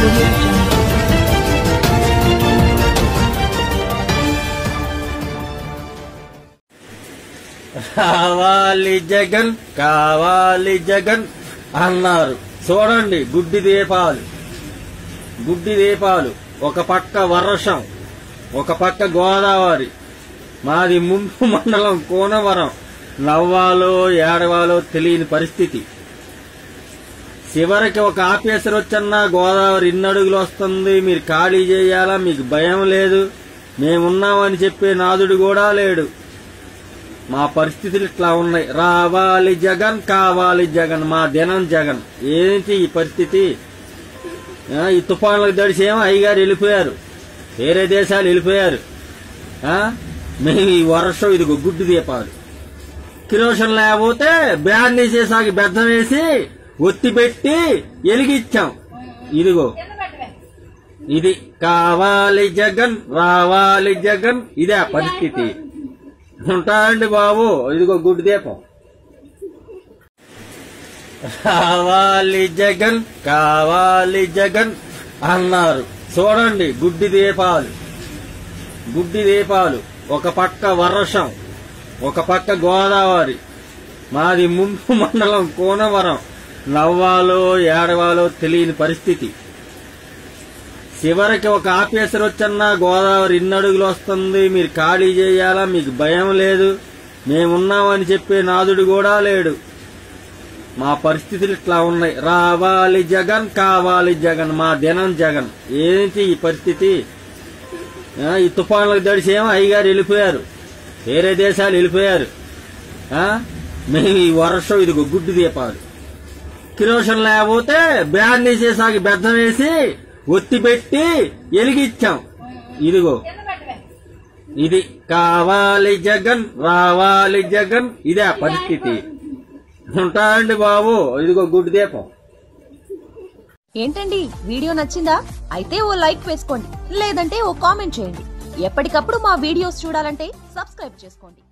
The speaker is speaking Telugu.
audio jungle. కావాలి జగన్ కావాలి జగన్ అన్నారు చూడండి గుడ్డి దీపాలు గుడ్డి దీపాలు ఒక పక్క వర్షం ఒక పక్క గోదావరి మాది ముంపు మండలం కోనవరం నవ్వాలో ఏడవాలో తెలియని పరిస్థితి చివరికి ఒక ఆఫీసర్ వచ్చన్నా గోదావరి ఇన్నడుగులు వస్తుంది మీరు ఖాళీ చేయాలా మీకు భయం లేదు మేమున్నామని చెప్పే నాదుడు కూడా లేడు మా పరిస్థితులు ఇట్లా ఉన్నాయి రావాలి జగన్ కావాలి జగన్ మా దినం జగన్ ఏంటి ఈ పరిస్థితి ఆ, ఈ తుఫాన్లకు దడిసేమో అయ్యగారు వెళ్ళిపోయారు వేరే దేశాలు వెళ్ళిపోయారు ఆ, మేము ఈ వర్షం ఇదిగో గుడ్డు దీపాలు కిరోషన్ లేకపోతే బ్యాన్ తీసేసాకి బెద్దం వేసి ఒత్తి పెట్టి వెలిగిచ్చాం ఇదిగో ఇది కావాలి జగన్ రావాలి జగన్ ఇదే ఆ పరిస్థితి ఉంటాయండి బాబు ఇదిగో గుడ్డు దీపం కావాలి జగన్ కావాలి జగన్ అన్నారు చూడండి గుడ్డి దీపాలు గుడ్డి దీపాలు ఒక పక్క వర్షం ఒక పక్క గోదావరి మాది ముంపు మండలం కోనవరం నవ్వాలో ఏడవాలో తెలియని పరిస్థితి చివరికి ఒక ఆఫీసర్ వచ్చన్నా గోదావరి ఇన్నడుగులు వస్తుంది మీరు ఖాళీ చేయాలా మీకు భయం లేదు మేమున్నామని చెప్పే నాదుడు కూడా లేడు మా పరిస్థితులు ఇట్లా ఉన్నాయి రావాలి జగన్ కావాలి జగన్ మా దినం జగన్ ఏంటి ఈ పరిస్థితి ఆ, ఈ తుఫాన్లకు దడిసేమో అయ్యగారు వెళ్ళిపోయారు వేరే దేశాలు వెళ్ళిపోయారు ఆ, మేము ఈ వర్షం ఇదిగో గుడ్డు దీపాలు కిరోషన్ లేకపోతే బ్యాన్ తీసేసాకి బెద్దం వేసి ఒత్తి పెట్టి వెలిగిచ్చాం ఇదిగో ఇది కావాలి జగన్ రావాలి జగన్ ఇదే ఆ పరిస్థితి ఉంటాయండి బాబు ఇదిగో గుడ్డు దీపం ఏంటండి వీడియో నచ్చిందా అయితే ఓ లైక్ వేసుకోండి లేదంటే ఓ కామెంట్ చేయండి ఎప్పటికప్పుడు మా వీడియోస్ చూడాలంటే సబ్స్క్రైబ్ చేసుకోండి